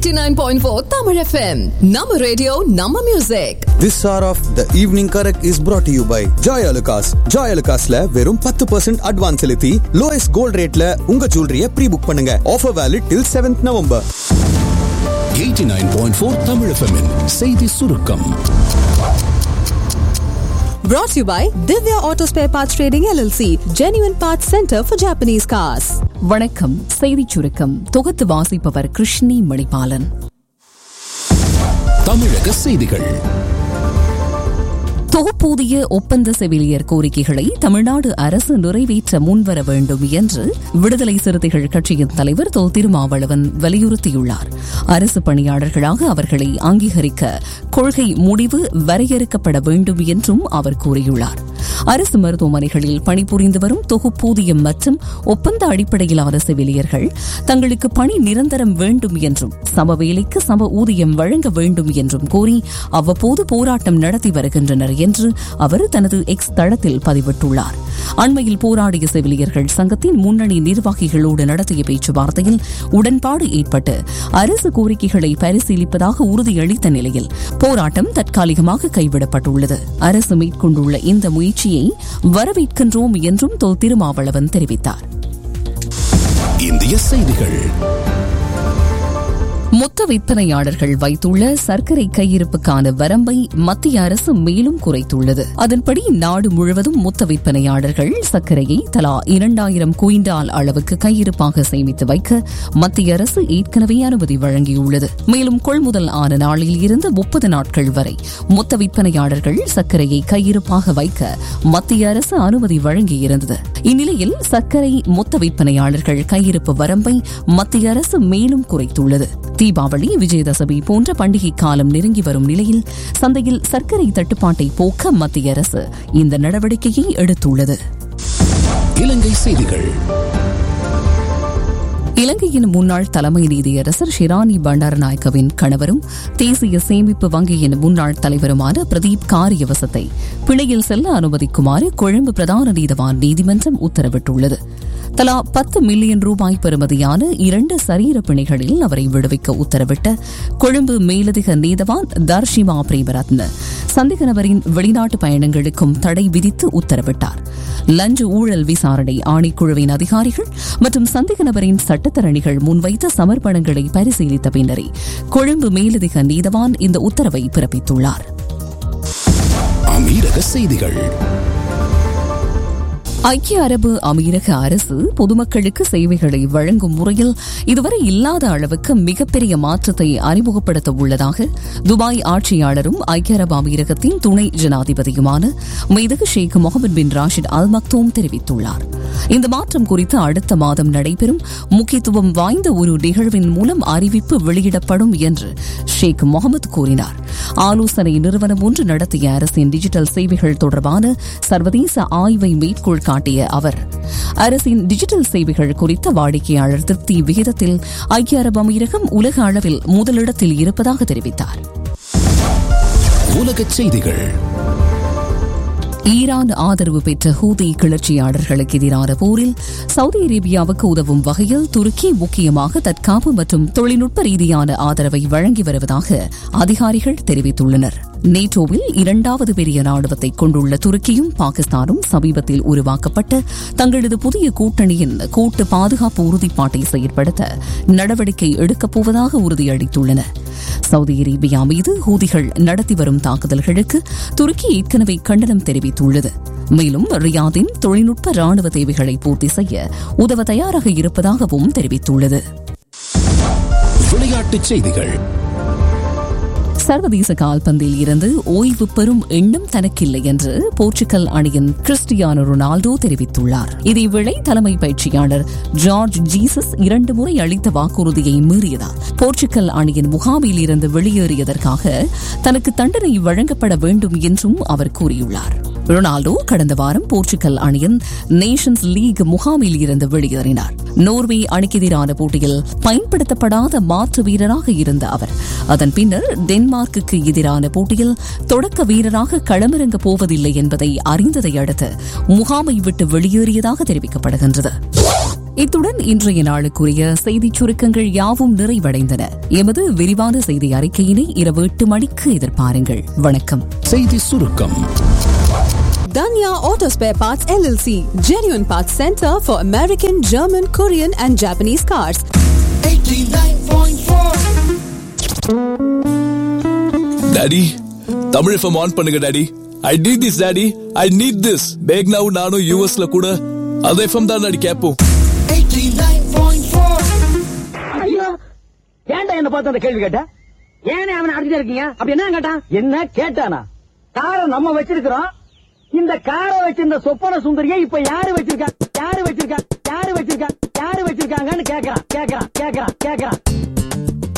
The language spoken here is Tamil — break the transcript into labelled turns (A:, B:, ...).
A: 89.4 Tamil FM. Nama radio, Nama music.
B: This hour of the evening correct is brought to you by Joy Alucas. Joy Alucasல வெறும் பத்து பர்சன்ட் அட்வான்ஸ் செலுத்தி லோயஸ்ட் கோல்ட் ரேட்ல உங்க ஜுவல்லரிய ப்ரீ புக் பண்ணுங்க offer valid till seventh November
C: 89.4 Tamil FM -இன் செய்தி சுருக்கம்
D: Brought to you by Divya Auto Spare Parts Trading LLC, Genuine Parts Center for Japanese Cars.
E: வணக்கம் செய்திச் சுருக்கம் தொகுத்து வாசிப்பவர் கிருஷ்ணி மணிபாலன்
C: தமிழக செய்திகள்
E: தொகுப்பூதிய ஒப்பந்த செவிலியர் கோரிக்கைகளை தமிழ்நாடு அரசு நிறைவேற்ற முன்வர வேண்டும் என்று விடுதலை சிறுத்தைகள் கட்சியின் தலைவர் தொ திருமாவளவன் வலியுறுத்தியுள்ளார் அரசு பணியாளர்களாக அவர்களை அங்கீகரிக்க கொள்கை முடிவு வரையறுக்கப்பட வேண்டும் என்றும் அவர் கூறியுள்ளார் அரசு மருத்துவமனைகளில் பணிபுரிந்து வரும் தொகுப்பூதியம் மற்றும் ஒப்பந்த அடிப்படையிலான செவிலியர்கள் தங்களுக்கு பணி நிரந்தரம் வேண்டும் என்றும் சம வேலைக்கு சம ஊதியம் வழங்க வேண்டும் என்றும் கூறி அவ்வப்போது போராட்டம் நடத்தி வருகின்றனர் என்று அவர் தனது எக்ஸ் தளத்தில் பதிவிட்டுள்ளார் அண்மையில் போராடிய செவிலியர்கள் சங்கத்தின் முன்னணி நிர்வாகிகளோடு நடத்திய பேச்சுவார்த்தையில் உடன்பாடு ஏற்பட்டு அரசு கோரிக்கைகளை பரிசீலிப்பதாக உறுதியளித்த நிலையில் போராட்டம் தற்காலிகமாக கைவிடப்பட்டுள்ளது அரசு மேற்கொண்டுள்ள இந்த முயற்சியை வரவேற்கின்றோம் என்றும் தொல் திருமாவளவன் தெரிவித்தார்
C: இந்திய செய்திகள்
E: மொத்த விற்பனையாளர்கள் வைத்துள்ள சர்க்கரை கையிருப்புக்கான வரம்பை மத்திய அரசு மேலும் குறைத்துள்ளது அதன்படி நாடு முழுவதும் மொத்த விற்பனையாளர்கள் சர்க்கரையை தலா இரண்டாயிரம் குவிண்டால் அளவுக்கு கையிருப்பாக சேமித்து வைக்க மத்திய அரசு ஏற்கனவே அனுமதி வழங்கியுள்ளது மேலும் கொள்முதல் ஆன நாளில் இருந்து முப்பது நாட்கள் வரை மொத்த விற்பனையாளர்கள் சர்க்கரையை கையிருப்பாக வைக்க மத்திய அரசு அனுமதி வழங்கியிருந்தது இந்நிலையில் சர்க்கரை மொத்த விற்பனையாளர்கள் கையிருப்பு வரம்பை மத்திய அரசு மேலும் குறைத்துள்ளது தீபாவளி விஜயதசமி போன்ற பண்டிகை காலம் நெருங்கி வரும் நிலையில் சந்தையில் சர்க்கரை தட்டுப்பாட்டை போக்க மத்திய அரசு இந்த நடவடிக்கையை எடுத்துள்ளது
C: இலங்கை செய்திகள்
E: இலங்கையின் முன்னாள் தலைமை நீதியரசர் ஷிரானி பண்டாரநாயக்கவின் கணவரும் தேசிய சேமிப்பு வங்கியின் முன்னாள் தலைவருமான பிரதீப் காரியவசத்தை பிணையில் செல்ல அனுமதிக்குமாறு கொழும்பு பிரதான நீதவான் நீதிமன்றம் உத்தரவிட்டுள்ளது தலா பத்து மில்லியன் ரூபாய் பெறுமதியான இரண்டு சரீர பிணைகளில் அவரை விடுவிக்க உத்தரவிட்ட கொழும்பு மேலதிக நீதவான் தர்ஷிமா பிரேமரத்ன சந்தேக நபரின் வெளிநாட்டு பயணங்களுக்கும் தடை விதித்து உத்தரவிட்டார் லஞ்ச ஊழல் விசாரணை ஆணைக்குழுவின் அதிகாரிகள் மற்றும் சந்தேக நபரின் சட்டத்தரணிகள் முன்வைத்த சமர்ப்பணங்களை பரிசீலித்த பின்னரே கொழும்பு மேலதிக நீதவான் இந்த உத்தரவை பிறப்பித்துள்ளார்
C: அமீரக செய்திகள்
E: ஐக்கிய அரபு அமீரக அரசு பொதுமக்களுக்கு சேவைகளை வழங்கும் முறையில் இதுவரை இல்லாத அளவுக்கு மிகப்பெரிய மாற்றத்தை அறிமுகப்படுத்த உள்ளதாக துபாய் ஆட்சியாளரும் ஐக்கிய அரபு அமீரகத்தின் துணை ஜனாதிபதியுமான மெய்தகு ஷேக் முகமது பின் ராஷித் அல் மக்தூம் தெரிவித்துள்ளார் இந்த மாற்றம் குறித்து அடுத்த மாதம் நடைபெறும் முக்கியத்துவம் வாய்ந்த ஒரு நிகழ்வின் மூலம் அறிவிப்பு வெளியிடப்படும் என்று ஷேக் முகமது கூறினார் ஆலோசனை நிறுவனம் ஒன்று நடத்திய அரசின் டிஜிட்டல் சேவைகள் தொடர்பான சர்வதேச ஆய்வை மேற்கோள் காட்டிய அவர் அரசின் டிஜிட்டல் சேவைகள் குறித்த வாடிக்கையாளர் திருப்தி விகிதத்தில் ஐக்கிய அரபு அமீரகம் உலக அளவில் முதலிடத்தில் இருப்பதாக தெரிவித்தார்
C: உலகச் செய்திகள்
E: ஈரான் ஆதரவு பெற்ற ஹூதி கிளர்ச்சியாளர்களுக்கு எதிரான போரில் சவுதி அரேபியாவுக்கு உதவும் வகையில் துருக்கி முக்கியமாக தற்காப்பு மற்றும் தொழில்நுட்ப ரீதியான ஆதரவை வழங்கி வருவதாக அதிகாரிகள் தெரிவித்துள்ளனர் நேட்டோவில் இரண்டாவது பெரிய ராணுவத்தை கொண்டுள்ள துருக்கியும் பாகிஸ்தானும் சமீபத்தில் உருவாக்கப்பட்ட தங்களது புதிய கூட்டணியின் கூட்டு பாதுகாப்பு உறுதிப்பாட்டை செயற்படுத்த நடவடிக்கை எடுக்கப் போவதாக உறுதியளித்துள்ளன சவுதி அரேபியா மீது ஹூதிகள் நடத்தி வரும் தாக்குதல்களுக்கு துருக்கி ஏற்கனவே கண்டனம் தெரிவித்துள்ளது மேலும் ரியாதின் தொழில்நுட்ப ராணுவ தேவைகளை பூர்த்தி செய்ய உதவ தயாராக இருப்பதாகவும் தெரிவித்துள்ளது
C: விளையாட்டுச் செய்திகள்
E: சர்வதேச கால்பந்தில் இருந்து ஓய்வு பெறும் எண்ணம் தனக்கில்லை என்று போர்ச்சுகல் அணியின் கிறிஸ்டியானோ ரொனால்டோ தெரிவித்துள்ளார் இதேவேளை தலைமை பயிற்சியாளர் ஜார்ஜ் ஜீசஸ் இரண்டு முறை அளித்த வாக்குறுதியை மீறியதால் போர்ச்சுகல் அணியின் முகாமில் இருந்து வெளியேறியதற்காக தனக்கு தண்டனை வழங்கப்பட வேண்டும் என்றும் அவர் கூறியுள்ளார் ரொனால்டோ கடந்த வாரம் போர்ச்சுகல் அணியின் நேஷன்ஸ் லீக் முகாமில் இருந்து வெளியேறினார் நோர்வே அணிக்கு எதிரான போட்டியில் பயன்படுத்தப்படாத மாற்று வீரராக இருந்த அவர் அதன் பின்னர் டென்மார்க்குக்கு எதிரான போட்டியில் தொடக்க வீரராக களமிறங்கப் போவதில்லை என்பதை அறிந்ததை அடுத்து முகாமை விட்டு வெளியேறியதாக தெரிவிக்கப்படுகின்றது இத்துடன் இன்றைய நாளுக்குரிய செய்திச் சுருக்கங்கள் யாவும் நிறைவடைந்தன எமது விரிவான செய்தி அறிக்கையினை இரவு எட்டு மணிக்கு எதிர்பாருங்கள் வணக்கம்
C: செய்தி சுருக்கம்
D: Danya Auto Spare Parts LLC, genuine parts center for American, German, Korean, and Japanese cars.
F: Daddy Tamil FM on பண்ணுங்க daddy I need this daddy I need this பேக்னாவும் நானும் யூஎஸ்ல கூட அது எஃப்எம் தான் டாடி கேட்போம்
G: ஐயோ ஏன்டா என்ன பார்த்து அந்த கேள்வி கேட்ட ஏனே அவனை அடிச்சுட்டு இருக்கீங்க அப்படி என்ன கேட்டான் என்ன கேட்டானா காரை நம்ம வச்சிருக்கிறோம் இந்த காரை வச்சிருந்த சொப்பன சுந்தரியை இப்ப யாரு வச்சிருக்கா யாரு வச்சிருக்கா யாரு வச்சிருக்கா யாரு வச்சிருக்காங்கன்னு கேக்குறான் கேக்குறான் கேக்குறான் கேக்குறான்